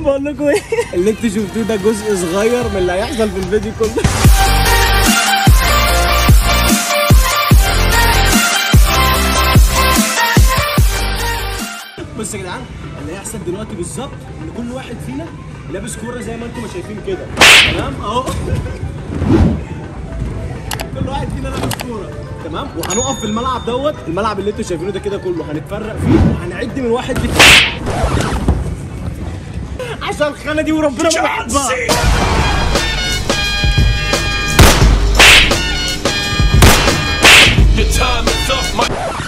بقول لكم ايه اللي انتوا شفتوه ده جزء صغير من اللي هيحصل في الفيديو كله بص يا جدعان اللي هيحصل دلوقتي بالظبط ان كل واحد فينا لابس كوره زي ما انتم ما شايفين كده تمام اهو كل واحد فينا لابس كوره تمام وهنقف في الملعب دوت الملعب اللي انتوا شايفينه ده كده كله هنتفرق فيه وهنعد من واحد ل عشان الخانه دي وربنا ما بحبها Your time is up, my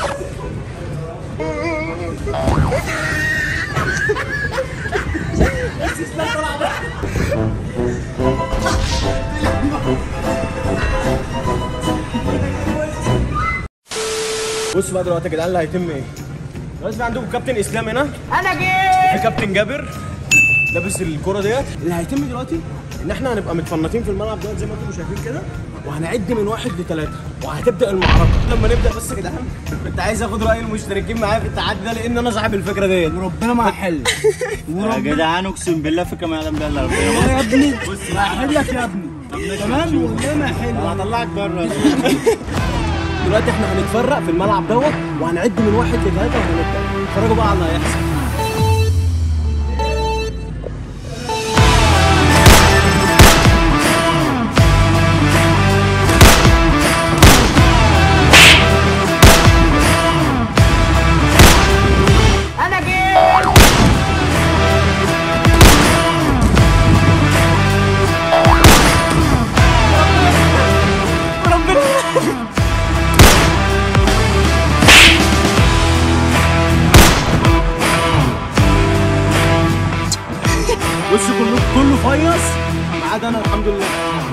بصوا بقى دلوقتي يا جدعان اللي هيتم ايه دلوقتي في عندكم كابتن اسلام هنا انا جيت في كابتن جابر لابس الكرة ديت اللي هيتم دلوقتي ان احنا هنبقى متفنطين في الملعب دوت زي ما انتم شايفين كده وهنعد من واحد لثلاثة وهتبدا المعركة لما نبدا بس يا جدعان كنت عايز اخد راي المشتركين معايا في التعدي ده لان انا صاحب الفكرة ديت وربنا ما هحل يا جدعان اقسم بالله فكره ما يعلم بها الا ربنا يا ابني هحل لك يا ابني تمام والله ما هحل هطلعك بره دلوقتي احنا هنتفرق في الملعب دوت وهنعد من واحد لثلاثة وهنبدا اتفرجوا بقى على اللي هيحصل بص كله كله فيص ما عدا انا الحمد لله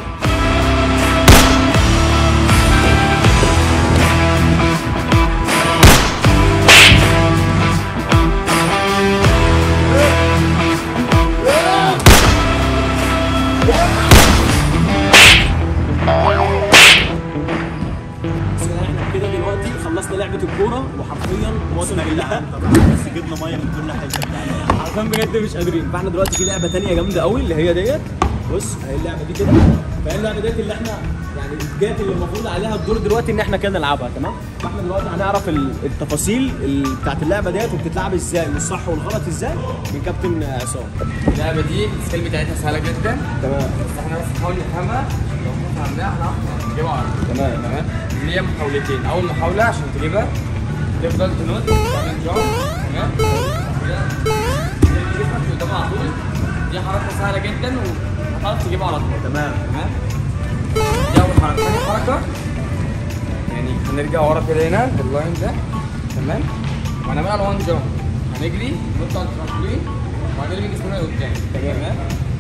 بس احنا كده دلوقتي خلصنا لعبه الكوره وحرفيا وصلنا بالله بس جبنا ميه من كل حته عشان بجد مش قادرين فاحنا دلوقتي في لعبه تانية جامده قوي اللي هي ديت بص هي اللعبه دي كده فهي اللعبه ديت اللي احنا يعني ديت اللي المفروض عليها الدور دلوقتي ان احنا كده نلعبها تمام فاحنا دلوقتي هنعرف ال- التفاصيل ال- بتاعت اللعبه ديت وبتتلعب ازاي والصح والغلط ازاي من كابتن عصام اللعبة دي السكيل بتاعتها سهلة جدا تمام بس احنا بس نحاول نفهمها لو احنا فهمناها هنعرف نجيبها على طول تمام تمام ليها محاولتين أول محاولة عشان تجيبها تفضل تنط تعمل جامب تمام كده ترمي جسمك قدام على طول دي حركة سهلة جدا وهتعرف تجيبها على طول تمام تمام دي أول حركة تاني حركة يعني هنرجع ورا كده هنا باللاين ده تمام وهنعملها على وان جامب هنجري ننط على الترامبولين وهنرمي جسمنا لقدام تمام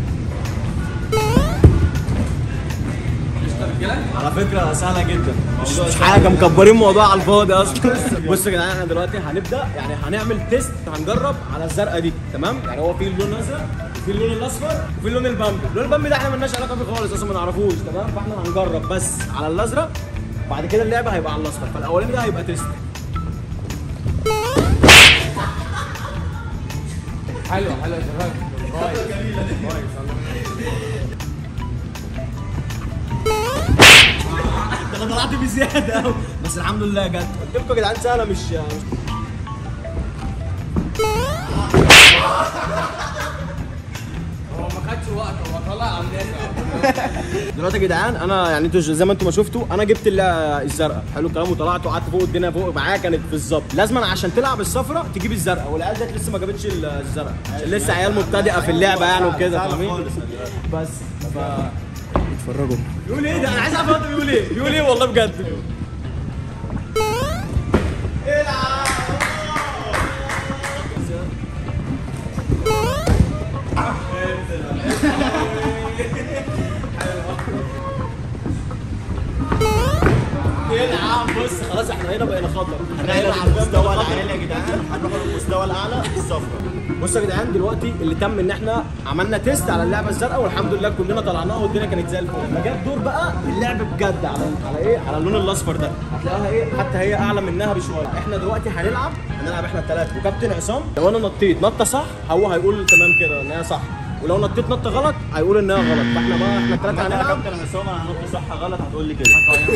قشطة رجالة على فكرة سهلة جدا مش مش حاجة مكبرين الموضوع على الفاضي أصلا بصوا يا جدعان احنا دلوقتي هنبدأ يعني هنعمل تيست هنجرب على الزرقاء دي تمام يعني هو في اللون الأزرق وفي اللون الأصفر وفي اللون البامبي اللون البامبي ده احنا مالناش علاقة بيه خالص أصلا ما نعرفوش تمام فاحنا هنجرب بس على الأزرق بعد كده اللعبة هيبقى على الأصفر فالأولاني ده هيبقى تيست حلو حلو يا شباب كويس كويس انا طلعت بزيادة أوي بس الحمد لله جت قلت لكم يا جدعان سهلة مش مش هو ما خدش وقت هو طلع على الناس دلوقتي يا جدعان انا يعني انتوا زي ما انتوا ما شفتوا انا جبت ال- الزرقاء حلو الكلام وطلعت وقعدت فوق الدنيا فوق معايا كانت بالظبط لازم عشان تلعب الصفرة تجيب الزرقاء والعيال ديت لسه ما جابتش ال- الزرقاء عشان لسه عيال مبتدئه في اللعبه يعني وكده فاهمين بس ف اتفرجوا بيقول ايه ده انا عايز اعرف هو بيقول ايه بيقول ايه والله بجد يلعب بص خلاص احنا هنا بقينا خطر هنلعب على مستوى العيال يا جدعان هنروح المستوى الاعلى الصفراء بصوا يا جدعان دلوقتي اللي تم ان احنا عملنا تيست على اللعبه الزرقاء والحمد لله كلنا طلعناها والدنيا كانت زي الفل لما جه الدور بقى اللعب بجد على على ايه على اللون الاصفر ده هتلاقيها ايه حتى هي اعلى منها بشويه احنا دلوقتي هنلعب هنلعب احنا الثلاثه وكابتن عصام لو انا نطيت نطه صح هو هيقول تمام كده ان هي صح ولو نطيت نطه غلط هيقول انها غلط فاحنا بقى احنا الثلاثه انا هنلعب كابتن عصام انا هنط صح غلط هتقول لي كده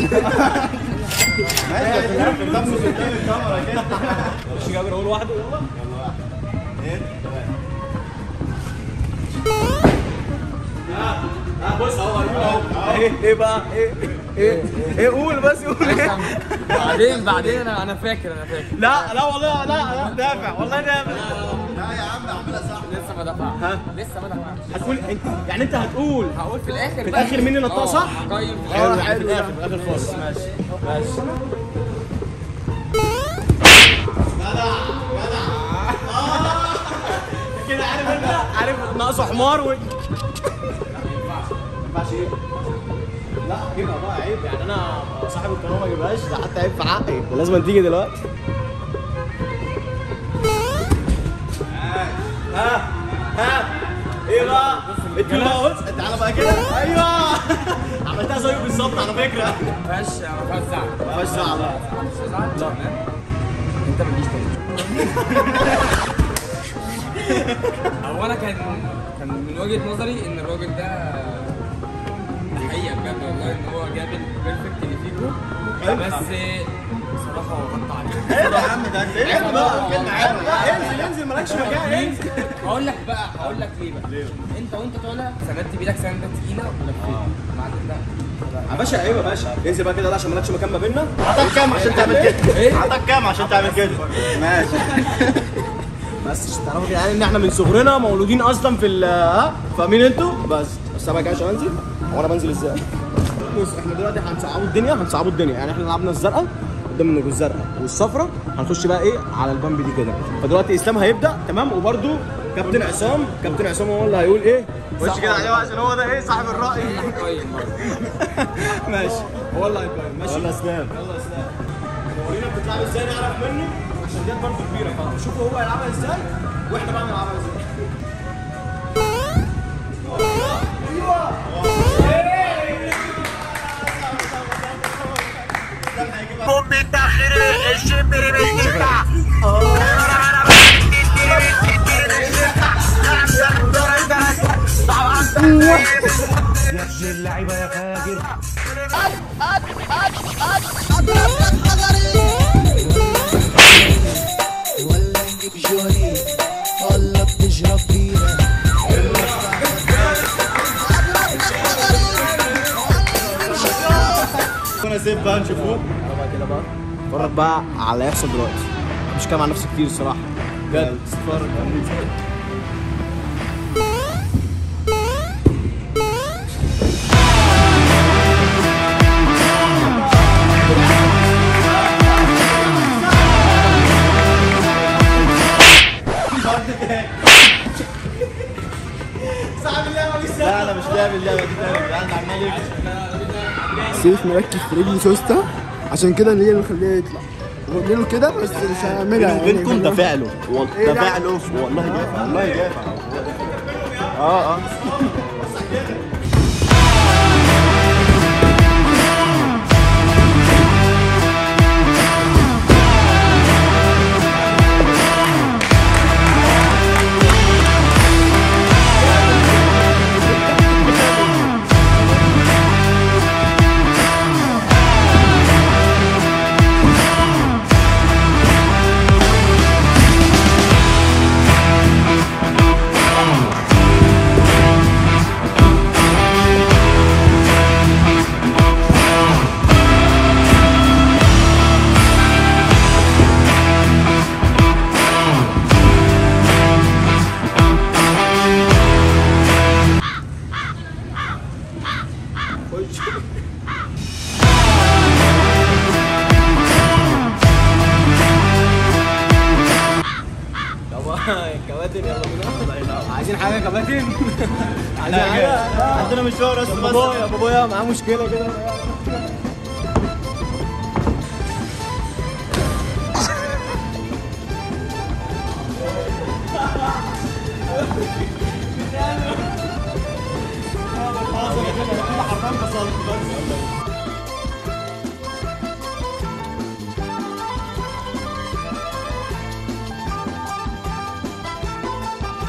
ماشي في الاخر تبص قدام الكاميرا كده مش جابر اقول واحده يلا اه بص اهو هيقول اهو ايه ايه بقى ايه ايه ايه قول بس قول إيه؟ بعدين بعدين انا انا فاكر انا فاكر لا لا والله لا لا دافع والله دافع لسه ما دفعش ها؟ لسه ما دفعش هتقول انت يعني انت هتقول هقول في الاخر في الاخر مين اللي نطقها صح؟ هقيم في حلو الآخر. حلو في الاخر في الاخر خالص ماشي ماشي كده عارف انت عارف ناقصه حمار و ما ينفعش ايه؟ لا جيبها بقى عيب يعني انا صاحب القناه ما اجيبهاش ده حتى عيب في حقي ده لازم تيجي دلوقتي ها ها ايه بقى؟ اديله بقى بص تعالى بقى كده ايوه عملتها زيه بالظبط على فكره ما فيهاش ما فيهاش زعل ما فيهاش زعل لا مش زعل لا انت ما تجيش تاني هو انا كان كان من وجهه نظري ان الراجل ده حقيقه بجد والله ان هو جاب البيرفكت اللي فيكم بس بصراحه هو غطى عليه ايه يا عم ده انت ايه عيب بقى كلمه عيب لا انزل انزل مالكش مكان انزل هقول لك بقى هقول لك ليه بقى انت وانت طالع سندت بايدك سنده تقيله ولفيت المعدن ده يا باشا ايوه يا باشا انزل بقى كده لا عشان مالكش مكان ما بيننا عطاك كام عشان تعمل كده ايه؟ عطاك كام عشان تعمل كده ماشي بس عشان تعرفوا يعني ان احنا من صغرنا مولودين اصلا في ال ها فاهمين انتوا بس بس انا بقى عشان انزل هو انا بنزل ازاي بص احنا دلوقتي هنصعبوا الدنيا هنصعبوا الدنيا يعني احنا لعبنا الزرقاء قدام منكم الزرقاء والصفراء هنخش بقى ايه على البامب دي كده فدلوقتي اسلام هيبدا تمام وبرده كابتن عصام كابتن عصام هو اللي هيقول ايه خش كده عليه بقى عشان هو ده ايه صاحب الراي هقيم برضه ماشي هو اللي هيقيم ماشي يلا اسلام يلا اسلام ورينا بتلعب ازاي نعرف منه عشان ديت برضه كبيره فشوفوا هو هيلعبها ازاي واحنا بقى نلعبها ازاي ولا نجيب جوني ولا بتشرب بيرة انا سيب بقى نشوفوه بقى كده بقى اتفرج بقى على اللي هيحصل دلوقتي مش كلام عن نفسي كتير الصراحه بجد اتفرج لا انا مش لاعب اللعبه دي تاني يا جدعان ده عمال يكسب سيف مركز في رجلي سوسته عشان كده اللي هي اللي مخليه يطلع قلت له كده بس مش هعملها بيني وبينكم يعني تفاعلوا وال- إيه ده؟ تفاعلوا والله جافع والله جافع اه اه كباتن يلا بينا عايزين حاجه كباتن عايزين حاجه عندنا مشوار بس بس بابايا بابايا معاه مشكله كده